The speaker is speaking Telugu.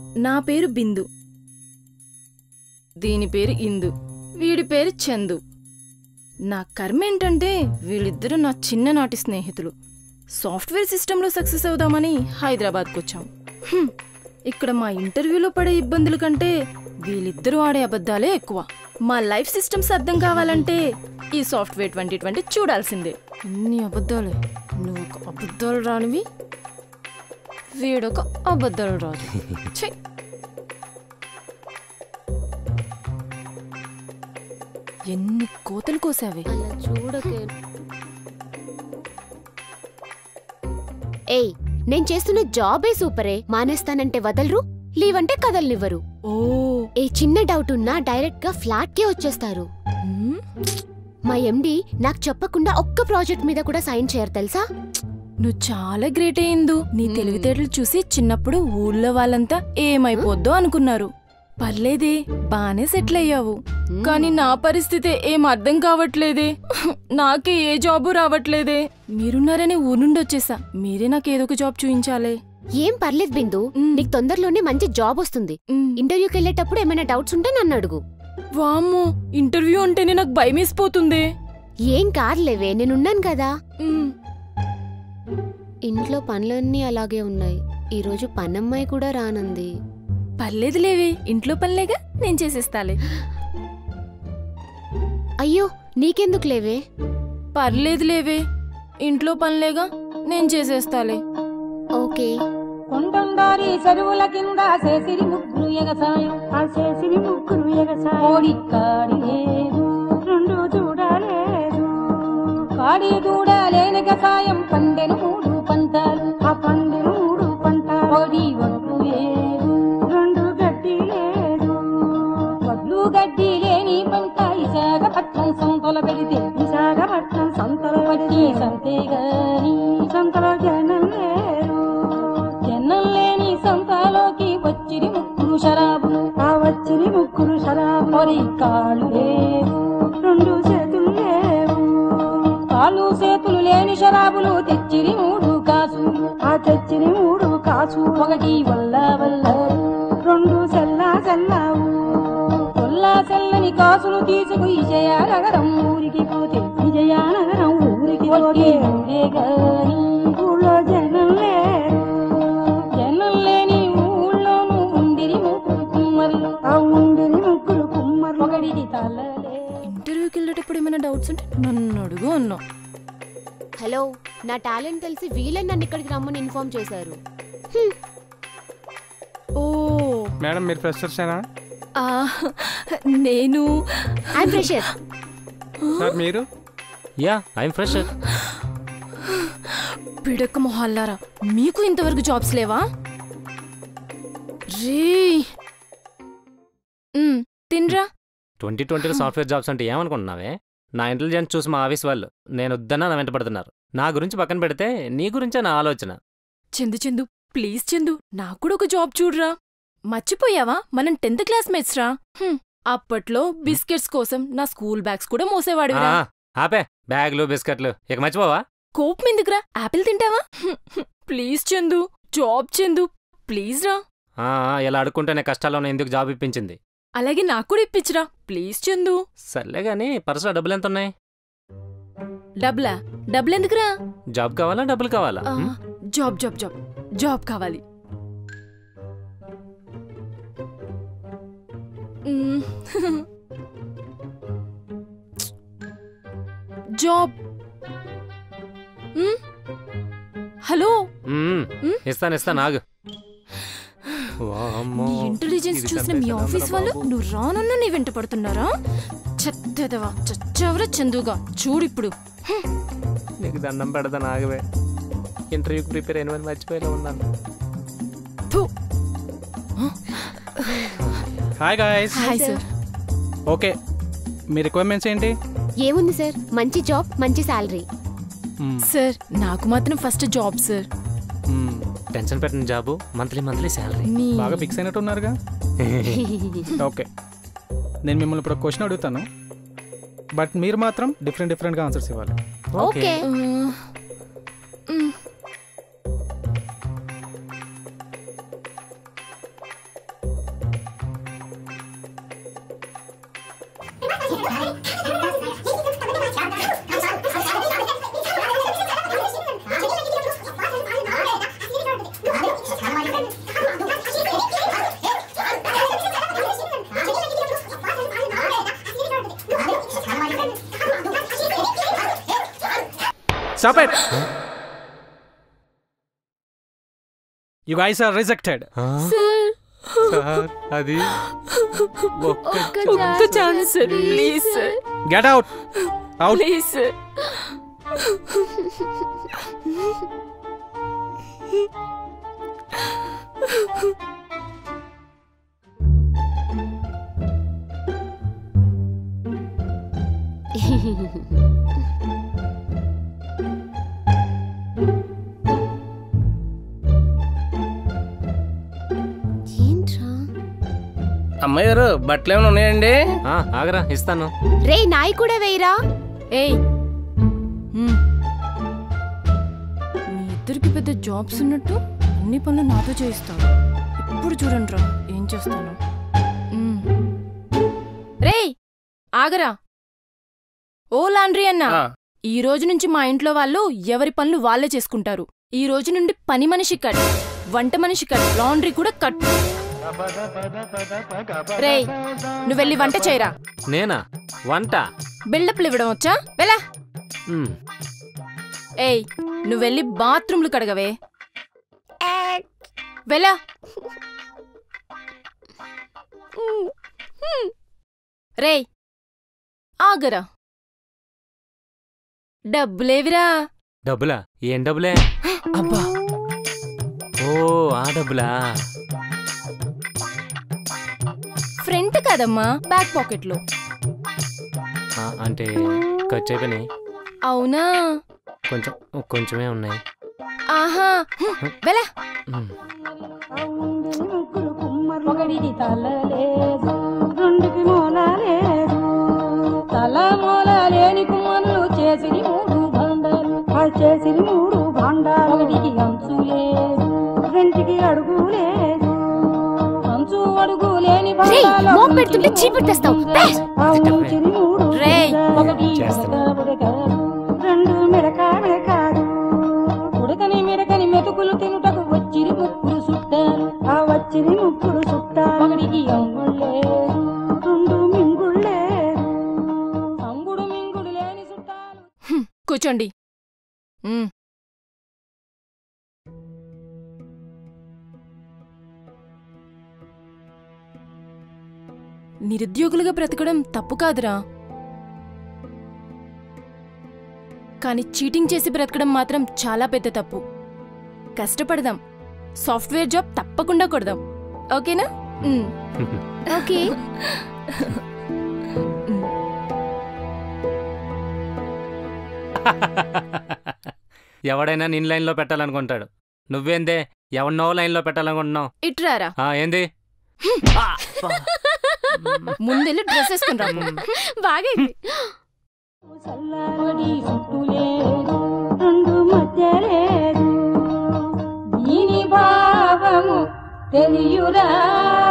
నా పేరు బిందు దీని పేరు ఇందు వీడి పేరు చందు నా కర్మ ఏంటంటే వీళ్ళిద్దరూ నా చిన్ననాటి స్నేహితులు సాఫ్ట్వేర్ సిస్టంలో సక్సెస్ అవుదామని హైదరాబాద్కు వచ్చాం హ్మ్, ఇక్కడ మా ఇంటర్వ్యూలో పడే ఇబ్బందుల కంటే వీళ్ళిద్దరూ ఆడే అబద్ధాలే ఎక్కువ మా లైఫ్ సిస్టమ్స్ అర్థం కావాలంటే ఈ సాఫ్ట్వేర్ ట్వంటీ ట్వంటీ చూడాల్సిందే ఇన్ని అబద్ధాలే నువ్వు ఒక అబద్ధాలు రానివి వీడొక అబద్ధాలు రాదు ఛీ ఎన్ని కోతలు కోసావే అలా చూడకే ఏయ్ నేను చేస్తున్న జాబే సూపరే మానేస్తానంటే వదలరు లీవ్ అంటే కదలనివ్వరు ఓ ఏ చిన్న డౌట్ ఉన్నా డైరెక్ట్ గా ఫ్లాట్ కే వచ్చేస్తారు హ్మ్? మా ఎండి నాకు చెప్పకుండా ఒక్క ప్రాజెక్ట్ మీద కూడా సైన్ చేయరు తెలుసా నువ్వు చాలా గ్రేట్ అయిందు నీ తెలివితేటలు చూసి చిన్నప్పుడు ఊళ్ళో వాళ్ళంతా ఏమైపోద్దో అనుకున్నారు పర్లేదే బానే సెటిల్ అయ్యావు కానీ నా పరిస్థితి ఏం అర్థం కావట్లేదే నాకే ఏ జాబు రావట్లేదే మీరున్నారని ఊరు నుండి వచ్చేసా మీరే నాకు ఏదో ఒక జాబ్ చూయించాలే ఏం పర్లేదు బిందు మ్. నీకు తొందరలోనే మంచి జాబ్ వస్తుంది ఉమ్. ఇంటర్వ్యూకి వెళ్ళేటప్పుడు ఏమైనా డౌట్స్ ఉంటే నన్ను అడుగు వామ్మో ఇంటర్వ్యూ అంటేనే నాకు భయమేసిపోతుంది ఏం కాదులేవే నేనున్నాను కదా ఉమ్. ఇంట్లో పనులన్నీ అలాగే ఉన్నాయి ఈరోజు పనమ్మాయి కూడా రానుంది పర్లేదులేవే ఇంట్లో పనిలేగా నేను చేసేస్తాలే అయ్యో నీకెందుకు లేవే పర్లేదులేవే ఇంట్లో పనిలేగా నేను చేసేస్తాలే ఓకే కొండండారి చెరువుల కింద చేసిరి ముగ్గురు ఎగసాయం ఆ చేసిరి ముగ్గురు ఎగసాయం కోడి కాడి లేదు రెండు చూడలేదు కాడి దూడలేని గసాయం పండెను మూడు పంటాలు ఆ పండెను మూడు పంటాలు కోడి ఒడ్లు లేదు రెండు గడ్డి లేదు వడ్లు గడ్డి లేని పంట విశాఖపట్నం సంతల పెడితే విశాఖపట్నం సంతలో పట్టి సంతే గాని సంతలో జనం లేరు జనం లేని సంతలోకి వచ్చిరి ముగ్గురు షరాబులు ఆ వచ్చిరి ముగ్గురు షరాబు మరి కాళ్ళు లేవు రెండు చేతులు లేవు కాళ్ళు చేతులు లేని షరాబులు తెచ్చిరి మూడు కాసులు ఆ తెచ్చిరి మూడు కాసు ఒకటి వల్ల వల్ల రెండు సెల్లా సెల్లావు కొల్లా సెల్లని కాసులు తీసుకు విజయనగరం ఊరికి పోతే విజయనగరం ఊరికి పోతే ఊరే గాని ఊళ్ళో జనం లేరు జనం లేని ఊళ్ళోను ఉండిరి ముగ్గురు కుమ్మర్లు ఆ ఉండిరి ముగ్గురు కుమ్మర్లు ఒకడికి తలలే ఇంటర్వ్యూకి వెళ్ళేటప్పుడు ఏమైనా డౌట్స్ ఉంటే నన్ను అడుగు అన్నా హలో నా టాలెంట్ తెలిసి వీళ్ళే నన్ను ఇక్కడికి రమ్మని ఇన్ఫార్మ్ చేశారు ఓ మేడం మీరు ఫ్రెషర్సేనా ఆ, నేను ఐమ్ ఫ్రెషర్ సార్ మీరు యా ఐఎమ్ ఫ్రెష్ పిడక మొహాలారా మీకు ఇంతవరకు జాబ్స్ లేవా రే ఉమ్, తిన్రా ట్వంటీ ట్వంటీలో సాఫ్ట్వేర్ జాబ్స్ అంటే ఏమనుకుంటున్నావే నా ఇంటెలిజెన్స్ చూసి మా ఆఫీస్ వాళ్ళు నేను వద్దన్నా నా వెంట పడుతున్నారు నా గురించి పక్కన పెడితే నీ గురించే నా ఆలోచన చందు చందు ప్లీజ్ చందు నాకు కూడా ఒక జాబ్ చూడరా మర్చిపోయావా మనం టెన్త్ క్లాస్మేట్స్ రా హ్మ్, అప్పట్లో బిస్కెట్స్ కోసం నా స్కూల్ బ్యాగ్స్ కూడా మోసేవాడివిరా ఆ, ఆపే బ్యాగులు బిస్కెట్లు ఇక మర్చిపోవా కోపం ఎందుకురా యాపిల్ తింటావా hmm, hmm, please Chandu job Chandu please రా ఆ, ఆ, ఇలా అడుక్కుంటేనే కష్టాల్లో ఎందుకు జాబ్ ఇప్పించింది అలాగే నాకు కూడా ఇప్పించరా ప్లీజ్ చందు సర్లే గానీ పర్సులో డబ్బులు ఎంత ఉన్నాయి డబ్బులా డబ్బులు ఎందుకురా జాబ్ కావాలా డబ్బులు కావాలా ఆ, ఉమ్, జాబ్ జాబ్ జాబ్ జాబ్ కావాలి మ్మ్. జాబ్ మ్మ్? హలో ఉమ్, ఉమ్? ఇస్తాను ఇస్తాను ఆగు వామ్మో, నీ ఇంటెలిజెన్స్ ఇది చూసిన మీ చంపేశాడు ఆఫీస్ అందరా వాళ్ళు బాబు. నువ్వు రానున్న నీ వెంట పడుతున్నారా చెత్తదవా చచ్చవరా చందుగా చూడిప్పుడు నీకు దండం పెడతాను ఆగవే ఇంటర్వ్యూకి ప్రిపేర్ అయిన మర్చిపోయేలా ఉన్నాను థు. Hi guys hi sir okay మీ రిక్వైర్మెంట్స్ ఏంటి ఏముంది సార్ మంచి జాబ్ మంచి శాలరీ మ్మ్, సార్ నాకు మాత్రం ఫస్ట్ జాబ్ సార్ మ్మ్. టెన్షన్ పెట్టిన జాబు మంత్లీ మంత్లీ శాలరీ మీ బాగా ఫిక్స్ అయినట్టు ఉన్నారుగా ఓకే నేను మిమ్మల్ని ఇప్పుడు క్వశ్చన్ అడుగుతాను బట్ మీరు మాత్రం డిఫరెంట్ డిఫరెంట్గా ఆన్సర్స్ ఇవ్వాలి ఓకే ఆ, మ్, stop it you guys are rejected sir అది ఒక్క ఒక్క chance sir please sir get out out please sir ఏంట్రా అమ్మాయి గారు బట్టలు ఏమైనా ఉన్నాయండి ఆ, ఆగరా ఇస్తాను రే నాయి కూడా వేయరా ఏయ్ మ్మ్. మీ ఇద్దరికి పెద్ద జాబ్స్ ఉన్నట్టు అన్ని పనులు నాతో చేయిస్తాను ఇప్పుడు చూడండి రా ఏం చేస్తాను మ్మ్. రేయ్ ఆగరా ఓ లాండ్రీ అన్న ఆ, ఈ రోజు నుంచి మా ఇంట్లో వాళ్ళు ఎవరి పనులు వాళ్ళే చేసుకుంటారు ఈ రోజు నుండి పని మనిషి కట్ వంట మనిషి కట్ లాండ్రీ కూడా కట్ రేయ్ నువ్వు వెళ్ళి వంట చేయరా నేనా వంట బిల్డప్లు ఇవ్వడం వచ్చా వెళ్ళా మ్, ఏయ్ నువ్వు వెళ్ళి బాత్రూమ్లు కడగవే వెళ్ళా రేయ్ ఆగరా డబ్బులేవిరా డబ్బులా ఏం డబ్బులే అబ్బా ఓ ఆ డబ్బులా ఫ్రంట్ కదమ్మా బ్యాక్ పాకెట్లో ఆ, అంటే ఖర్చు అయిపోయినాయి అవునా కొంచెం కొంచెమే ఉన్నాయి ఆహా హ్మ్, వెళ్ళా మ్, ముగ్గురు కుమ్మరు ఒకడికి తల లేదు రెండుకి మూల లేదు తల మూల లేని కుమ్మరులు చేసి మూడు భాండాలు ఆ చేసి మూడు భాండాలు ఒకటికి అంచు లేదు రెండుకి అడుగు లేదు అంచు అడుగు లేని రేయ్, భాండాలు మోపు పెడుతుంటే చీపెట్టేస్తావు. బే! ఆ ఉంచిరి మూడు రేయ్. ఒకటి చేస్తున్నా. ఉడక ఉడక రెండు మిడక మిడకాదు ఉడకని మిడకని మెతుకులు తినుటకు వచ్చిరి ముక్కులు చుట్టారు ఆ వచ్చిరి ముక్కులు చుట్టారు ఒకడికి అంగుళ్ళేరు రెండు మింగుళ్ళేరు అంగుడు మింగుడు లేని చుట్టాలు హ్మ్, కూర్చోండి హ్మ్. నిరుద్యోగులుగా బ్రతకడం తప్పు కాదురా కానీ చీటింగ్ చేసి బ్రతకడం మాత్రం చాలా పెద్ద తప్పు కష్టపడదాం సాఫ్ట్వేర్ జాబ్ తప్పకుండా కొడదాం ఓకేనా హ్మ్. ఓకే ఎవడైనా నిన్ లైన్లో పెట్టాలనుకుంటాడు నువ్వేందే ఎవరినో లైన్లో పెట్టాలనుకుంటున్నావు ఇట్రారా ఆ, ఏంది ముందెళ్ళి డ్రెస్ వేసుకుని రా బాగా చల్లబడి చుట్టూ లేదు రెండు మధ్య లేదు దీని భావము తెలియురా